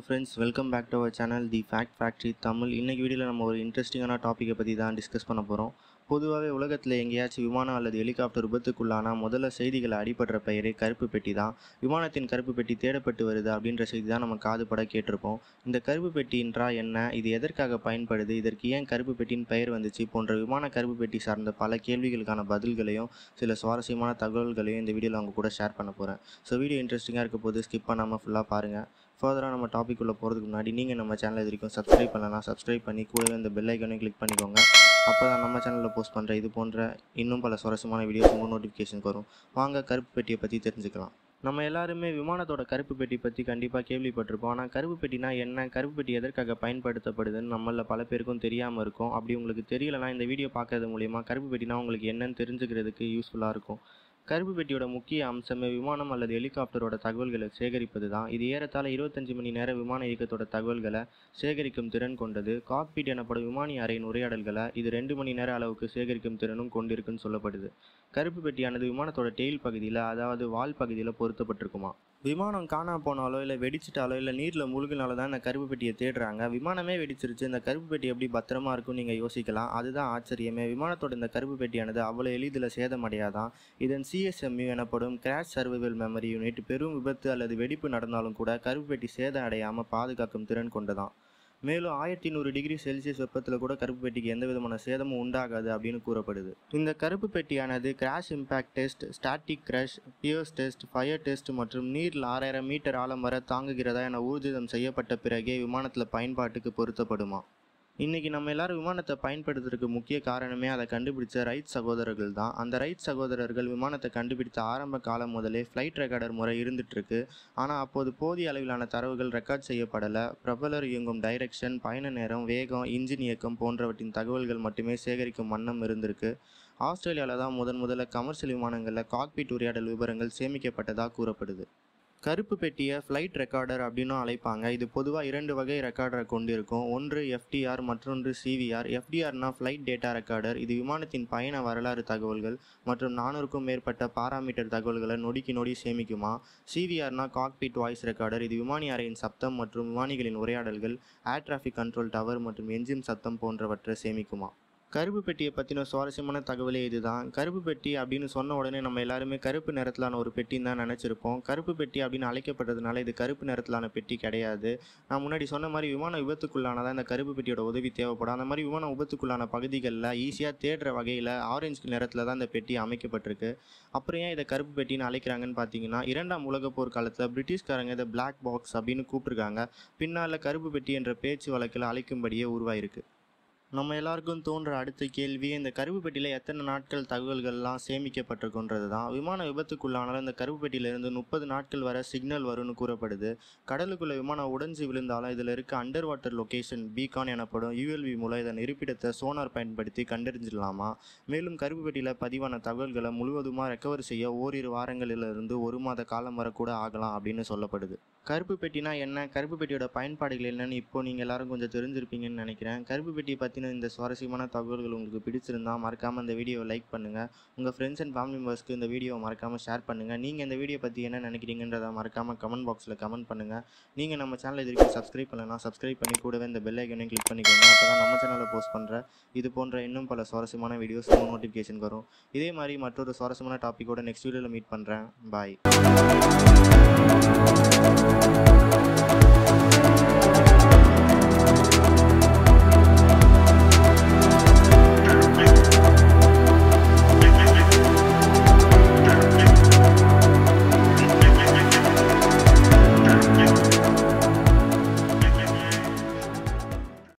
friends welcome back to our channel the fact factory Tamil இன்னைக்கு வீடியோவில் நம்ம ஒரு இன்ட்ரெஸ்டிங்கான டாப்பிக்கை பற்றி தான் டிஸ்கஸ் பண்ண போகிறோம் பொதுவாகவே உலகத்தில் எங்கேயாச்சும் விமானம் அல்லது ஹெலிகாப்டர் விபத்துக்குள்ளானா முதல்ல செய்திகளை அடிபடுற பெயரே கருப்பு பெட்டி தான் விமானத்தின் கருப்பு பெட்டி தேடப்பட்டு வருது அப்படின்ற செய்தி தான் நம்ம காதுபட கேட்டிருப்போம் இந்த கருப்பு பெட்டி என்றா என்ன இது எதற்காக பயன்படுது இதற்கு ஏன் கருப்பு பெட்டின்னு பெயர் வந்துச்சு போன்ற விமான கருப்பு பெட்டி சார்ந்த பல கேள்விகளுக்கான பதில்களையும் சில சுவாரஸ்யமான தகவல்களையும் இந்த வீடியோவில் அவங்க கூட ஷேர் பண்ண போகிறேன் ஸோ வீடியோ இன்ட்ரெஸ்டிங்காக இருக்க போது ஸ்கிப் பண்ணாமல் ஃபுல்லாக பாருங்கள் ஃபர்தராக நம்ம டாபிக் உள்ள போகிறதுக்கு முன்னாடி நீங்கள் நம்ம சேனல் இது வரைக்கும் சப்ஸ்கிரைப் பண்ணலாம் சப்ஸ்கிரைப் பண்ணி கூடவே இந்த பெல் ஐக்கனையும் கிளிக் பண்ணிக்கோங்க அப்போ தான் நம்ம சேனலில் போஸ்ட் பண்ணுற இது போன்ற இன்னும் பல சுவாரஸ்யமான வீடியோஸ் உங்கள் நோட்டிஃபிகேஷன் வரும் வாங்க கருப்பு பெட்டியை பற்றி தெரிஞ்சுக்கலாம் நம்ம எல்லாருமே விமானத்தோட கருப்பு பெட்டி பற்றி கண்டிப்பாக கேள்விப்பட்டிருப்போம் ஆனால் கருப்பு பெட்டினா என்ன கருப்பு பெட்டி எதற்காக பயன்படுத்தப்படுதுன்னு நம்மள பல பேருக்கும் தெரியாமல் இருக்கும் அப்படி உங்களுக்கு தெரியலனா இந்த வீடியோ பார்க்கறது மூலிமா கருப்பு பெட்டினா உங்களுக்கு என்னன்னு தெரிஞ்சுக்கிறதுக்கு யூஸ்ஃபுல்லாக இருக்கும் கருப்பு பெட்டியோட முக்கிய அம்சமே விமானம் அல்லது ஹெலிகாப்டரோட தகவல்களை சேகரிப்பது தான் இது ஏறத்தாழ இருபத்தஞ்சு மணி நேர விமான இயக்கத்தோட தகவல்களை சேகரிக்கும் திறன் கொண்டது காக்பீட் எனப்படும் விமானி அறையின் உரையாடல்களை இது ரெண்டு மணி நேர அளவுக்கு சேகரிக்கும் திறனும் கொண்டிருக்குன்னு சொல்லப்படுது கருப்பு பெட்டியானது விமானத்தோட டெயில் பகுதியில் அதாவது வால் பகுதியில் பொருத்தப்பட்டிருக்குமா விமானம் காணா போனாலோ இல்லை வெடிச்சிட்டாலோ இல்லை நீரில் முழுகினாலோ தான் இந்த கருப்பு பெட்டியை தேடுறாங்க விமானமே வெடிச்சிருச்சு இந்த கருப்பு பெட்டி எப்படி பத்திரமா இருக்கும்னு நீங்கள் யோசிக்கலாம் அதுதான் ஆச்சரியமே விமானத்தோட இந்த கருப்பு பெட்டியானது அவ்வளோ எளிதில் சேதமடையாதான் இதன் சிஎஸ்எம்யூ எனப்படும் கிராஷ் சர்வைவல் மெமரி யூனிட் பெரும் விபத்து அல்லது வெடிப்பு நடந்தாலும் கூட கருப்பு பெட்டி சேதம் அடையாமல் பாதுகாக்கும் திறன் கொண்டதான் மேலும் ஆயிரத்தி நூறு டிகிரி செல்சியஸ் வெப்பத்தில் கூட கருப்பு பெட்டிக்கு எந்த விதமான சேதமும் உண்டாகாது அப்படின்னு கூறப்படுது இந்த கருப்பு பெட்டியானது crash impact test static crash pierce test fire test மற்றும் நீரில் ஆறாயிரம் மீட்டர் ஆழம் வர தாங்குகிறதா என ஊர்ஜிதம் செய்யப்பட்ட பிறகே விமானத்தில் பயன்பாட்டுக்கு பொருத்தப்படுமா இன்னைக்கு நம்ம எல்லாரும் விமானத்தை பயன்படுத்துறதுக்கு முக்கிய காரணமே அதை கண்டுபிடிச்ச ரைட் சகோதரர்கள் தான் அந்த ரைட் சகோதரர்கள் விமானத்தை கண்டுபிடித்த ஆரம்ப காலம் முதலே ஃப்ளைட் ரெக்கார்டர் முறை இருந்துட்டு இருக்கு ஆனால் அப்போது போதிய அளவிலான தரவுகள் ரெக்கார்ட் செய்யப்படலை ப்ரொபலர் இயங்கும் டைரக்ஷன் பயண நேரம் வேகம் இன்ஜின் இயக்கம் போன்றவற்றின் தகவல்கள் மட்டுமே சேகரிக்கும் வண்ணம் இருந்திருக்கு ஆஸ்திரேலியாவில் தான் முதன் முதல்ல கமர்ஷியல் விமானங்களில் காக்பீட் உரையாடல் விவரங்கள் சேமிக்கப்பட்டதாக கூறப்படுது கருப்பு பெட்டியை ஃப்ளைட் ரெக்கார்டர் அப்படின்னும் அழைப்பாங்க இது பொதுவாக இரண்டு வகை ரெக்கார்டரை கொண்டிருக்கும் ஒன்று எஃப்டிஆர் மற்றொன்று சிவிஆர் எஃப்டிஆர்னா ஃப்ளைட் டேட்டா ரெக்கார்டர் இது விமானத்தின் பயண வரலாறு தகவல்கள் மற்றும் நானூறுக்கும் மேற்பட்ட பாராமீட்டர் தகவல்களை நொடிக்கு நொடி சேமிக்குமா சிவிஆர்னா காக்பீட் வாய்ஸ் ரெக்கார்டர் இது விமானி அறையின் சப்தம் மற்றும் விமானிகளின் உரையாடல்கள் ஏர் டிராஃபிக் கண்ட்ரோல் டவர் மற்றும் என்ஜின் சத்தம் போன்றவற்றை சேமிக்குமா கருப்பு பெட்டியை பற்றின சுவாரஸ்யமான தகவலே இதுதான் கருப்பு பெட்டி அப்படின்னு சொன்ன உடனே நம்ம எல்லாருமே கருப்பு நிறத்திலான ஒரு பெட்டின்னு தான் நினச்சிருப்போம் கருப்பு பெட்டி அப்படின்னு அழைக்கப்படுறதுனால இது கருப்பு நிறத்திலான பெட்டி கிடையாது நான் முன்னாடி சொன்ன மாதிரி விமான விபத்துக்குள்ளானதான் இந்த கருப்பு பெட்டியோட உதவி தேவைப்படும் அந்த மாதிரி விமான விபத்துக்குள்ளான பகுதிகளில் ஈஸியாக தேடுற வகையில் ஆரஞ்சு நிறத்தில் தான் இந்த பெட்டி அமைக்கப்பட்டிருக்கு அப்புறம் ஏன் இதை கருப்பு பெட்டின்னு அழைக்கிறாங்கன்னு பார்த்தீங்கன்னா இரண்டாம் உலகப் போர் காலத்தில் பிரிட்டிஷ்காரங்க இதை பிளாக் பாக்ஸ் அப்படின்னு கூப்பிட்ருக்காங்க பின்னால் கருப்பு பெட்டி என்ற பேச்சு வழக்கில் அழைக்கும்படியே உருவாயிருக்கு நம்ம எல்லாருக்கும் தோன்ற அடுத்த கேள்வி இந்த கருப்பு பெட்டியில் எத்தனை நாட்கள் தகவல்கள்லாம் சேமிக்கப்பட்டிருக்குன்றது தான் விமான விபத்துக்குள்ளானாலும் இந்த கருப்பு பெட்டியிலிருந்து முப்பது நாட்கள் வரை சிக்னல் வரும்னு கூறப்படுது கடலுக்குள்ள விமானம் உடைஞ்சு விழுந்தாலும் இதில் இருக்க அண்டர் வாட்டர் லொகேஷன் பீகான் எனப்படும் யூஎல்வி மூலம் இதன் இருப்பிடத்தை சோனார் பயன்படுத்தி கண்டறிஞ்சிடலாமா மேலும் கருப்பு பெட்டியில் பதிவான தகவல்களை முழுவதுமாக ரெக்கவர் செய்ய ஓரிரு வாரங்களிலிருந்து ஒரு மாத காலம் வரை கூட ஆகலாம் அப்படின்னு சொல்லப்படுது கருப்பு பெட்டினா என்ன கருப்பு பெட்டியோட பயன்பாடுகள் என்னன்னு இப்போ நீங்கள் எல்லாரும் கொஞ்சம் தெரிஞ்சிருப்பீங்கன்னு நினைக்கிறேன் கருப்பு பெட்டியை பற்றின இந்த சுவாரஸ்யமான தகவல்கள் உங்களுக்கு பிடிச்சிருந்தா மறக்காமல் இந்த வீடியோவை லைக் பண்ணுங்கள் உங்கள் ஃப்ரெண்ட்ஸ் அண்ட் ஃபேமிலி மெம்பர்ஸ்க்கு இந்த வீடியோவை மறக்காமல் ஷேர் பண்ணுங்கள் நீங்கள் இந்த வீடியோ பற்றி என்ன நினைக்கிறீங்கன்றதை மறக்காமல் கமெண்ட் பாக்ஸில் கமெண்ட் பண்ணுங்கள் நீங்கள் நம்ம சேனல் இது வரைக்கும் சப்ஸ்கிரைப் பண்ணலாம் சப்ஸ்கிரைப் பண்ணி கூடவே இந்த பெல் ஐக்கனையும் கிளிக் பண்ணிக்கோங்க அப்போ தான் நம்ம சேனலில் போஸ்ட் பண்ணுற இது போன்ற இன்னும் பல சுவாரஸ்யமான வீடியோஸ் நோட்டிஃபிகேஷன் வரும் இதே மாதிரி மற்றொரு சுவாரஸ்யமான டாப்பிக்கோட நெக்ஸ்ட் வீடியோவில் மீட் பண்ணுறேன் பாய்